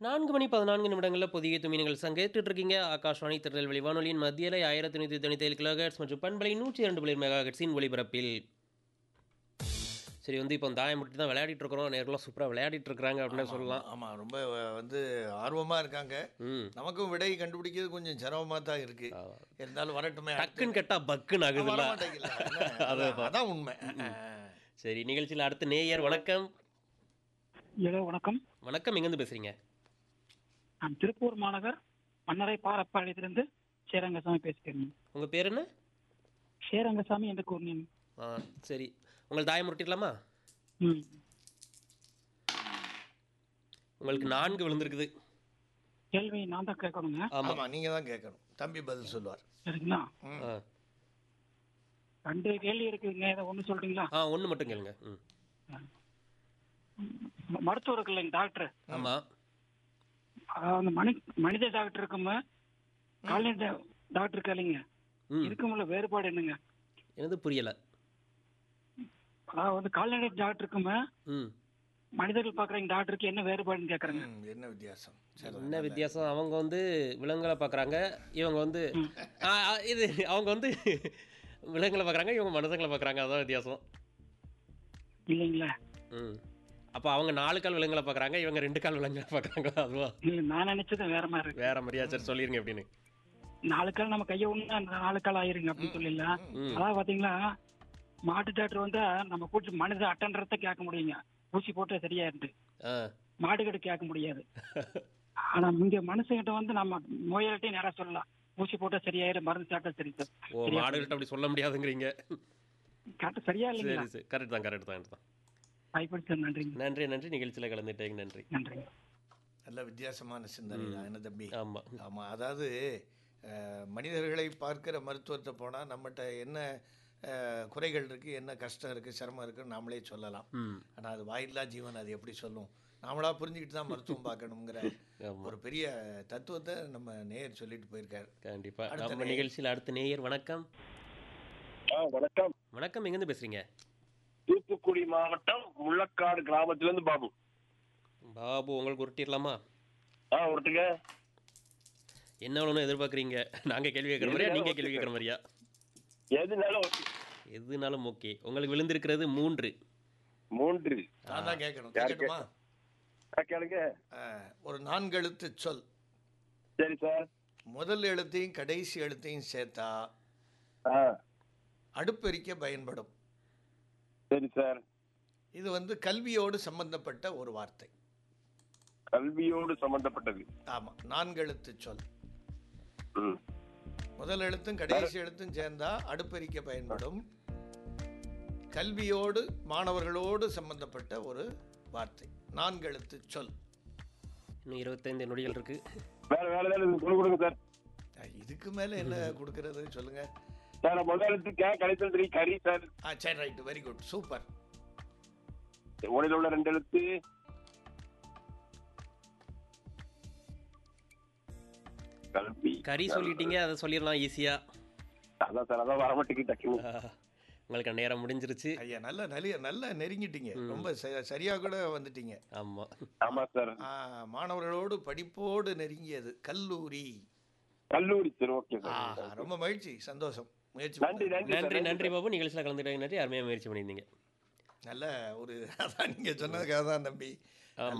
நான்கு மணி பதினான்கு நிமிடங்களில் புதிய துமினங்கள் சங்கேற்றுட்டு இருக்கீங்க ஆகாஷ்வாணி திருநெல்வேலி வானொலியின் மத்தியில ஆயிரத்தி நூற்றி தொண்ணூற்றி ஏழு கிலோஹெட்ஸ் மற்றும் பண்பலை நூற்றி இரண்டு புள்ளி மெகா ஹெட்ஸின் ஒளிபரப்பில் சரி வந்து இப்போ தாயம் முட்டி தான் விளையாடிட்டு இருக்கிறோம் நேரெல்லாம் சூப்பராக விளையாடிட்டு இருக்கிறாங்க அப்படின்னு சொல்லலாம் ஆமா ரொம்ப அஹ், வந்து ஆர்வமா இருக்காங்க ம் நமக்கும் விடை கண்டுபிடிக்கிறது கொஞ்சம் சிரமமா தான் இருக்கு ஆமா. இருந்தாலும் வரட்டுமே டக்குன்னு கேட்டா பக்குன்னு அடுத்து. ஆகுதுல்ல வர மாட்டேங்குதுல்ல. என்ன? அதுதான். அதான் உண்மை சரி நிகழ்ச்சியில் அடுத்த நேயர் வணக்கம் ஹலோ வணக்கம் வணக்கம் எங்கேருந்து பேசுறீங்க நான் திருப்பூர் மாநகர் மன்னரை பாரப்பாளையத்திலிருந்து சேரங்கசாமி பேசுகிறேன் உங்க பேர் என்ன சேரங்கசாமி என்று கூறினேன் ஆ சரி உங்களை தாயம் முட்டிடலாமா ம் உங்களுக்கு நான்கு விழுந்திருக்குது கேள்வி நான் தான் கேட்கணுங்க ஆமா ஆமா நீங்க தான் கேட்கணும் தம்பி பதில் சொல்லுவார் சரிங்களா ஆ ரெண்டு கேள்வி இருக்குதுங்க இதை ஒன்று சொல்றீங்களா ஆ ஒன்று மட்டும் கேளுங்க ம் ம- மருத்துவர் இருக்கு இல்லைங்க டாக்டர் ஆமா அந்த மனி மனித டாக்டர் இருக்கும கால்நடை டா- டாக்டர் இருக்கா இல்லைங்க ம் இருக்குமுள்ள வேறுபாடு என்னங்க எனது புரியலை அதாவது வந்து கால்நடை டாக்டர் இருக்கும ம் மனிதர்கள் பார்க்குறவங்க டாக்டருக்கு என்ன வேறுபாடுன்னு கேட்குறேங்க ம், என்ன வித்தியாசம் சரி என்ன வித்தியாசம் அவங்க வந்து விலங்குகளை பார்க்குறாங்க இவங்க வந்து ஆ, ஆ, இது அவங்க வந்து விலங்குகளை பார்க்குறாங்க இவங்க மனுஷங்களை பார்க்குறாங்க அதான் வித்தியாசம் இல்லைங்களா ம் அப்போ அவங்க நாலு கால் விலங்குகளை பார்க்குறாங்க இவங்க ரெண்டு கால் விலங்குகளை பார்க்குறாங்க அதுவா இல்லை நான் நினைச்சது வேற மாதிரி இருக்கு வேற மாதிரியா சரி சொல்லிருங்க எப்படின்னு நாலு கால் நம்ம கையை ஒண்ணு அந்த நாலு கால் ஆயிருங்க அப்படின்னு சொல்லிடலாம் ம் அதாவது பாத்தீங்களா மாட்டு டாக்டர் வந்து நம்ம கூட்டு மனித அட்டன்றத கேட்க முடியுங்க ஊசி போட்டு சரியாயிருந்து ஆ மாடு கிட்ட கேட்க முடியாது ஆனா இங்க மனுஷங்கிட்ட வந்து நம்ம நோயாளிட்டையும் நேரா சொல்லலாம் ஊசி போட்டா சரியாயிரும் மருந்து சாப்பிட்டா சரி சார் ஓ மாடுகள்கிட்ட அப்படி சொல்ல முடியாதுங்கிறீங்க கரெக்ட் சரியா இல்லைங்களா சரி சரி கரெக்ட் தான் கரெக்ட் தான் correct தான் வாய்ப்பு சார் நன்றிங்க நன்றி நன்றி நிகழ்ச்சியில் கலந்துட்டேங்க நன்றி நன்றிங்க நல்ல வித்தியாசமான சிந்தனை தான் என்ன தம்பி ஆமாம் ஆமா அதாவது அஹ், மனிதர்களை பார்க்கிற மருத்துவத்தை போனா நம்மகிட்ட என்ன அஹ், குறைகள் இருக்கு என்ன கஷ்டம் இருக்கு சிரமம் இருக்குன்னு நாமளே சொல்லலாம் ம் ஆனா அது வாயில்லா ஜீவன் அது எப்படி சொல்லும் நாமளா புரிஞ்சுக்கிட்டு தான் மருத்துவம் பார்க்கணுங்கிற ஆமாம் ஒரு பெரிய தத்துவத்தை நம்ம நேயர் சொல்லிட்டு போயிருக்காரு கண்டிப்பாக அடுத்த நம்ம நேயர். நிகழ்ச்சியில் அடுத்த நேயர் வணக்கம் ஆ வணக்கம் வணக்கம் எங்கேருந்து பேசுறீங்க தூத்துக்குடி மாவட்டம் முள்ளக்காடு கிராமத்திலிருந்து பாபு பாபு உங்களுக்கு உருட்டிடலாமா ஆ ஒருத்துங்க என்ன வேணும்னு எதிர்பார்க்குறீங்க நாங்கள் கேள்வி கேட்குற மாதிரியா நீங்கள் கேள்வி கேட்குற மாதிரியா எதுனாலும் okay. எதுனாலும் ஓகே உங்களுக்கு விழுந்திருக்கிறது மூன்று மூன்று நான் தான் கேட்கணும் யாரு கேட்கணுமா ஆ, கேளுங்க அஹ், ஒரு நான்கெழுத்து சொல் சரி சார் முதல் எழுத்தையும் கடைசி எழுத்தையும் சேர்த்தா ஆ அடுப்பெரிக்க பயன்படும் சரி சார் இது வந்து கல்வியோடு சம்பந்தப்பட்ட ஒரு வார்த்தை கல்வியோடு சம்பந்தப்பட்டது ஆமா நான்கெழுத்து சொல் ம் முதல் எழுத்தும் கடைசி எழுத்தும் சேர்ந்தா அடுப்பெரிக்க பயன்படும் கல்வியோடு மாணவர்களோடு சம்பந்தப்பட்ட ஒரு வார்த்தை நான்கெழுத்து சொல் இன்னும் இருபத்தைந்து நொடிகள் இருக்கு வேற வேற ஏதாவது கொடு கொடுங்க சார் அஹ், இதுக்கு மேல என்ன கொடுக்கறது சொல்லுங்க சார் முதல் எழுத்து கே கடைசி எழுத்து கரி சார் ஆ சரி ரைட் வெரி குட் சூப்பர் உடையில உள்ள ரெண்டு எழுத்து கல்வி கறி சொல்லிட்டீங்க அதை சொல்லிடலாம் ஈஸியாக அதான் சார் அதான் வரமாட்டேங்குது டக்குனு உங்களுக்கு நேரம் முடிஞ்சிருச்சு ஐயா நல்ல நல்ல நல்லா நெருங்கிட்டீங்க ரொம்ப ச- சரியா கூட வந்துட்டீங்க ஆமாம் ஆமா சார் ஆ, மாணவர்களோடு படிப்போடு நெருங்கியது கல்லூரி கல்லூரி சார் ஓகே ஆ, சார் ரொம்ப மகிழ்ச்சி சந்தோஷம் முயற்சி நன்றி பண்ணது. நன்றி நன்றி சார் நன்றி பாபு நிகழ்ச்சியில் கலந்துட்டாங்க நன்றி அருமையாக முயற்சி பண்ணியிருந்தீங்க நல்ல ஒரு அதான் நீங்க சொன்னதுக்காக தான் தம்பி